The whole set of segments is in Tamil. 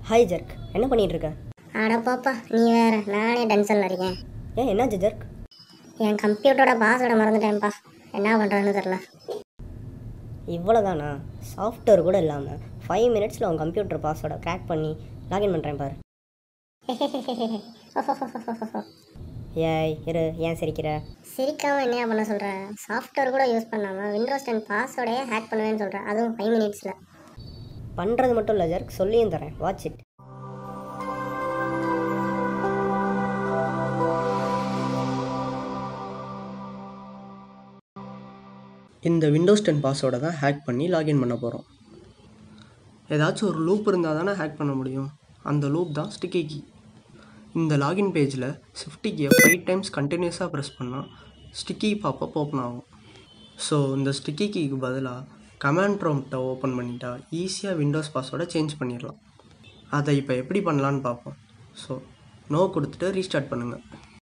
ஹாய் ஜர்க் என்ன பண்ணிட்டு இருக்க அட பாப்பா நீ வேற நானே டென்ஷனில் இருக்கேன் ஏன் என்னாச்சு ஜர்க் என் கம்ப்யூட்டரோட பாஸ்வேர்டை மறந்துட்டேன்ப்பா என்ன பண்ணுறேன்னு தெரில இவ்வளோதானா சாஃப்ட்வேர் கூட இல்லாமல் ஃபைவ் மினிட்ஸில் உன் கம்ப்யூட்டர் பாஸ்வேர்டை க்ராக் பண்ணி லாகின் பண்ணுறேன் பாரு ஏய் இரு ஏன் சிரிக்கிற சிரிக்காமல் என்ன பண்ண சொல்கிறேன் சாஃப்ட்வேர் கூட யூஸ் பண்ணாமல் விண்டோஸ் டென் பாஸ்வேர்டையே ஹேக் பண்ணுவேன்னு சொல்கிறேன் அதுவும் ஃபைவ் மினிட்ஸில் பண்ணுறது மட்டும் இல்லை ஜர்க் சொல்லியும் தரேன் வாட்ச் இட் இந்த விண்டோஸ் டென் பாஸ்வேர்டை தான் ஹேக் பண்ணி லாகின் பண்ண போகிறோம் ஏதாச்சும் ஒரு லூப் இருந்தால் தானே ஹேக் பண்ண முடியும் அந்த லூப் தான் ஸ்டிக்கி கீ இந்த லாகின் பேஜில் ஷிஃப்டி கீயை ஃபைவ் டைம்ஸ் கண்டினியூஸாக ப்ரெஸ் பண்ணால் ஸ்டிக்கி பாப்பப் ஓப்பன் ஆகும் ஸோ இந்த ஸ்டிக்கி கீக்கு பதிலாக கமாண்ட் ப்ராம்ப்டை ஓப்பன் பண்ணிட்டா ஈஸியாக விண்டோஸ் பாஸ்வேர்டை சேஞ்ச் பண்ணிடலாம் அதை இப்போ எப்படி பண்ணலான்னு பார்ப்போம் ஸோ நோ கொடுத்துட்டு ரீஸ்டார்ட் பண்ணுங்கள்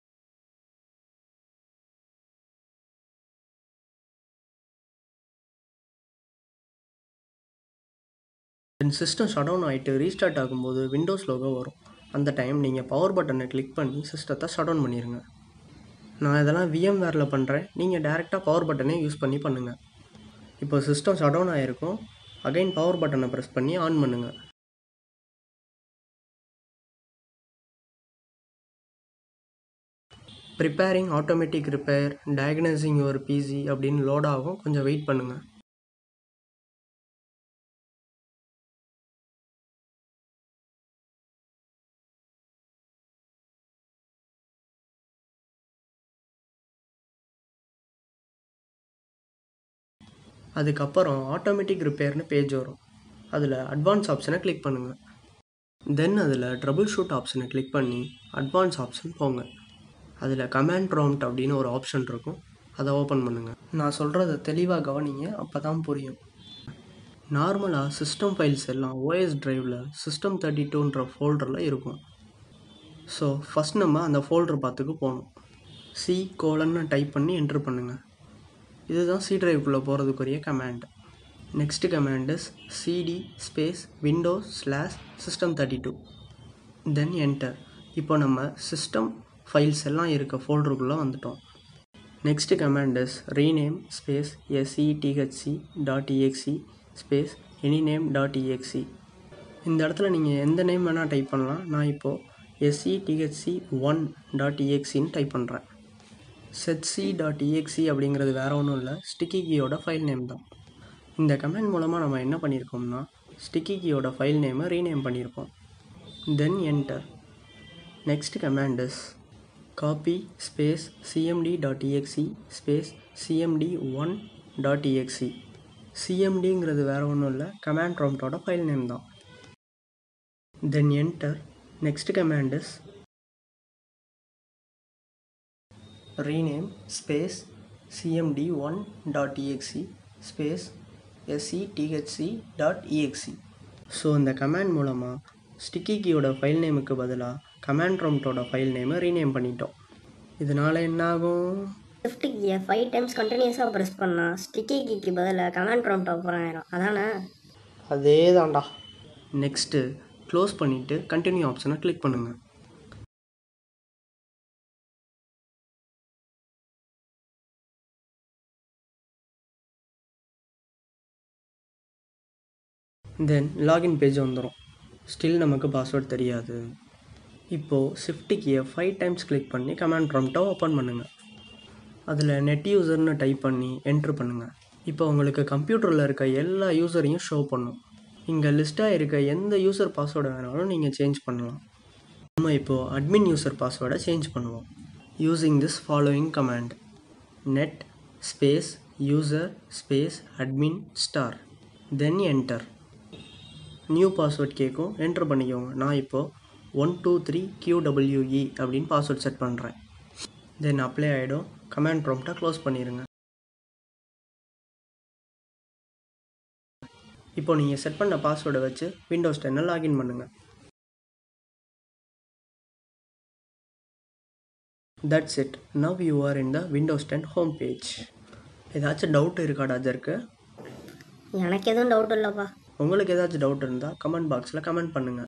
தென் சிஸ்டம் ஷட் டவுன் ஆகிட்டு ரீஸ்டார்ட் ஆகும்போது விண்டோஸ் லோகோ வரும் அந்த டைம் நீங்கள் பவர் பட்டனை கிளிக் பண்ணி சிஸ்டத்தை ஷட் டவுன் பண்ணிடுங்க நான் இதெல்லாம் விஎம் வேரில் பண்ணுறேன் நீங்கள் டேரெக்டாக பவர் பட்டனே யூஸ் பண்ணி பண்ணுங்கள் இப்போ சிஸ்டம் ஷட் டவுன் ஆகிருக்கும் அகைன் பவர் பட்டனை ப்ரெஸ் பண்ணி ஆன் பண்ணுங்கள் preparing automatic repair diagnosing your PC அப்படின்னு லோட் ஆகும் கொஞ்சம் வெயிட் பண்ணுங்கள் அதுக்கப்புறம் ஆட்டோமேட்டிக் ரிப்பேர்னு பேஜ் வரும் அதில் அட்வான்ஸ் ஆப்ஷனை கிளிக் பண்ணுங்கள் தென் அதில் ட்ரபுள் ஷூட் ஆப்ஷனை கிளிக் பண்ணி அட்வான்ஸ் ஆப்ஷன் போங்க அதில் கமாண்ட் ப்ராம்ப்ட் அப்படின்னு ஒரு ஆப்ஷன் இருக்கும் அதை ஓப்பன் பண்ணுங்கள் நான் சொல்கிறத தெளிவாக கவனிங்க அப்போ தான் புரியும் நார்மலாக சிஸ்டம் ஃபைல்ஸ் எல்லாம் ஓஎஸ் டிரைவில் சிஸ்டம் தேர்ட்டி டூன்ற ஃபோல்டரில் இருக்கும் ஸோ ஃபஸ்ட் நம்ம அந்த ஃபோல்டர் பார்த்துக்கு போகணும் சி கோலன்னு டைப் பண்ணி என்ட்ரு பண்ணுங்கள் இதுதான் சி டிரைவுக்குள்ளே போகிறதுக்குரிய command next command is CD space Windows slash system thirty two then enter இப்போ நம்ம சிஸ்டம் ஃபைல்ஸ் எல்லாம் இருக்க ஃபோல்டருக்குள்ளே வந்துட்டோம் next command is rename space S E T H C dot E X E space any name dot E X E இந்த இடத்துல நீங்கள் எந்த நேம் வேணால் டைப் பண்ணலாம் நான் இப்போது எஸ்இடிஹெச்சி ஒன் டாட் இஎக்சின்னு டைப் பண்ணுறேன் செட்சி டாட் இஎக்சி அப்படிங்கிறது வேறு ஒன்றும் இல்லை ஸ்டிக்கி கீயோட ஃபைல் நேம் தான் இந்த கமெண்ட் மூலமாக நம்ம என்ன பண்ணியிருக்கோம்னா ஸ்டிக்கி கீயோட ஃபைல் நேமை ரீநேம் பண்ணியிருக்கோம் then enter next command is copy space CMD dot E X E space CMD one dot E X E சிஎம்டிங்கிறது வேறு ஒன்றும் இல்லை கமாண்ட் ப்ராம்ப்டோட ஃபைல் நேம் தான் then enter next command is rename space cmd1.exe space sethc dot exe so இந்த கமாண்ட் மூலமாக ஸ்டிக்கி கீயோட ஃபைல் நேமுக்கு பதிலாக கமாண்ட் ப்ராம்ப்டோட ஃபைல் நேமை ரீநேம் பண்ணிட்டோம் இதனால் என்ன ஆகும் ஷிஃப்ட் கீயை ஃபைவ் டைம்ஸ் கண்டினியூஸாக ப்ரெஸ் பண்ணால் ஸ்டிக்கி கீக்கு பதிலாக கமாண்ட் ப்ராம்ப்ட் ஓப்பன் ஆயிரும் அதானே அதே தான்டா நெக்ஸ்ட்டு க்ளோஸ் பண்ணிவிட்டு கண்டினியூ ஆப்ஷனை கிளிக் பண்ணுங்கள் தென் லாகின் பேஜ் வந்துடும் ஸ்டில் நமக்கு பாஸ்வேர்ட் தெரியாது இப்போது ஷிஃப்ட் கீயை ஃபைவ் டைம்ஸ் கிளிக் பண்ணி கமாண்ட் ப்ராம்ப்டை ஓப்பன் பண்ணுங்கள் அதில் நெட் யூசர்னு டைப் பண்ணி என்ட்ரு பண்ணுங்கள் இப்போ உங்களுக்கு கம்ப்யூட்டரில் இருக்க எல்லா யூசரையும் ஷோ பண்ணும் இங்கே லிஸ்ட்டாக இருக்க எந்த யூசர் பாஸ்வேர்டை வேணாலும் நீங்கள் சேஞ்ச் பண்ணலாம் நம்ம இப்போது அட்மின் யூசர் பாஸ்வேர்டை சேஞ்ச் பண்ணுவோம் using this following command net space user space admin star then enter new password கேட்கும் என்ட்ரு பண்ணிக்கோங்க நான் இப்போது ஒன் டூ த்ரீ கியூடபிள்யூஇ அப்படின்னு பாஸ்வேர்ட் செட் பண்ணுறேன் தென் அப்ளை ஆகிடும் கமாண்ட் ப்ராம்ப்டை க்ளோஸ் பண்ணிடுங்க இப்போ நீங்கள் செட் பண்ண பாஸ்வேர்டை வச்சு விண்டோஸ் டென்னை லாகின் பண்ணுங்கள் that's it now you are in the Windows ten home page ஏதாச்சும் டவுட் இருக்காடா ஜர்க்கு எனக்கு எதுவும் டவுட் இல்லைப்பா உங்களுக்கு ஏதாச்சும் டவுட் இருந்தால் கமெண்ட் பாக்ஸில் கமெண்ட் பண்ணுங்கள்